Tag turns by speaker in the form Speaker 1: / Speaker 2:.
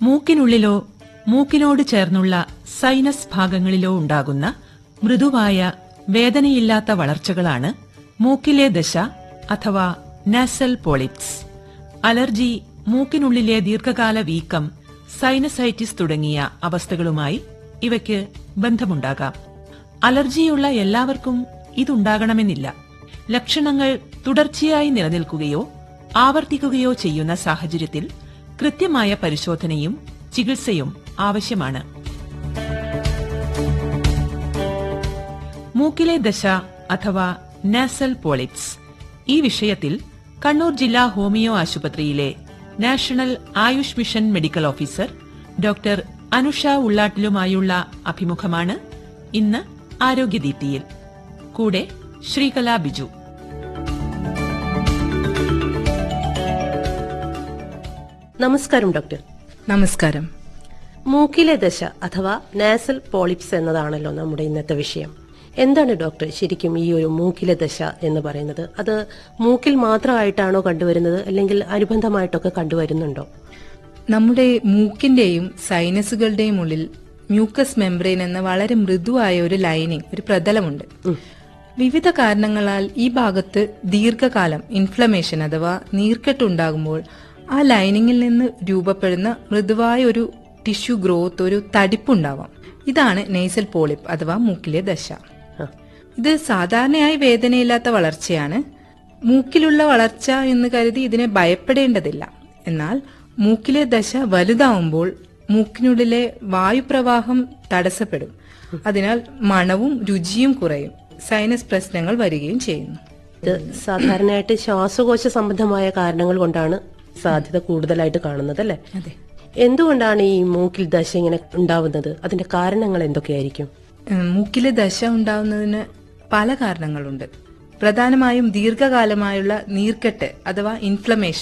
Speaker 1: മൂക്കിനുള്ളിലോ മൂക്കിനോട് ചേർന്നുള്ള സൈനസ് ഭാഗങ്ങളിലോ ഉണ്ടാകുന്ന മൃദുവായ വേദനയില്ലാത്ത വളർച്ചകളാണ് മൂക്കിലെ ദശ അഥവാ നാസൽ പോളിപ്സ് അലർജി മൂക്കിനുള്ളിലെ ദീർഘകാല വീക്കം സൈനസൈറ്റിസ് തുടങ്ങിയ അവസ്ഥകളുമായി ഇവയ്ക്ക് ബന്ധമുണ്ടാകാം അലർജിയുള്ള എല്ലാവർക്കും ഇതുണ്ടാകണമെന്നില്ല ലക്ഷണങ്ങൾ തുടർച്ചയായി നിലനിൽക്കുകയോ ആവർത്തിക്കുകയോ ചെയ്യുന്ന സാഹചര്യത്തിൽ കൃത്യമായ പരിശോധനയും ചികിത്സയും ആവശ്യമാണ് മൂക്കിലെ ദശ അഥവാ നാസൽ പോളിപ്സ് ഈ വിഷയത്തിൽ കണ്ണൂർ ജില്ലാ ഹോമിയോ ആശുപത്രിയിലെ national AYUSH mission medical officer doctor Anusha ഉള്ളാട്ടിലുമായുള്ള അഭിമുഖമാണ് ഇന്ന് ആരോഗ്യദീപ്തിയിൽ കൂടെ ശ്രീകല ബിജു
Speaker 2: നമസ്കാരം ഡോക്ടർ
Speaker 3: നമസ്കാരം
Speaker 2: മൂക്കിലെ ദശ അഥവാ നാസൽ പോളിപ്സ് എന്നതാണല്ലോ നമ്മുടെ ഇന്നത്തെ വിഷയം എന്താണ് ഡോക്ടർ ശരിക്കും ഈ ഒരു മൂക്കിലെ ദശ എന്ന് പറയുന്നത് അത് മൂക്കിൽ മാത്രമായിട്ടാണോ കണ്ടുവരുന്നത് അല്ലെങ്കിൽ അനുബന്ധമായിട്ടൊക്കെ കണ്ടുവരുന്നുണ്ടോ
Speaker 3: നമ്മുടെ മൂക്കിന്റെയും സൈനസുകളുടെയും ഉള്ളിൽ മ്യൂക്കസ് മെംബ്രെയിൻ എന്ന വളരെ മൃദുവായ ഒരു ലൈനിങ് ഒരു പ്രതലമുണ്ട് വിവിധ കാരണങ്ങളാൽ ഈ ഭാഗത്ത് ദീർഘകാലം ഇൻഫ്ലമേഷൻ അഥവാ നീർക്കെട്ടുണ്ടാകുമ്പോൾ ആ ലൈനിങ്ങിൽ നിന്ന് രൂപപ്പെടുന്ന മൃദുവായ ഒരു ടിഷ്യൂ ഗ്രോത്ത് ഒരു തടിപ്പുണ്ടാവാം ഇതാണ് നെയ്സൽ പോളിപ്പ് അഥവാ മൂക്കിലെ ദശ
Speaker 2: ആ,
Speaker 3: ഇത് സാധാരണയായി വേദനയില്ലാത്ത വളർച്ചയാണ് മൂക്കിലുള്ള വളർച്ച എന്ന് കരുതി ഇതിനെ ഭയപ്പെടേണ്ടതില്ല എന്നാൽ മൂക്കിലെ ദശ വലുതാവുമ്പോൾ മൂക്കിനുള്ളിലെ വായുപ്രവാഹം തടസ്സപ്പെടും അതിനാൽ മണവും രുചിയും കുറയും സൈനസ് പ്രശ്നങ്ങൾ വരികയും ചെയ്യുന്നു
Speaker 2: ഇത് സാധാരണയായിട്ട് ശ്വാസകോശ സംബന്ധമായ കാരണങ്ങൾ കൊണ്ടാണ് സാധ്യത കൂടുതലായിട്ട് കാണുന്നത് അല്ലേ
Speaker 3: അതെ
Speaker 2: എന്തുകൊണ്ടാണ് ഈ മൂക്കിൽ ദശ ഇങ്ങനെ ഉണ്ടാവുന്നത് അതിന്റെ കാരണങ്ങൾ എന്തൊക്കെയായിരിക്കും
Speaker 3: ഉം, മൂക്കിലെ ദശ ഉണ്ടാവുന്നതിന് പല കാരണങ്ങളുണ്ട് പ്രധാനമായും ദീർഘകാലമായുള്ള നീർക്കെട്ട് അഥവാ ഇൻഫ്ലമേഷൻ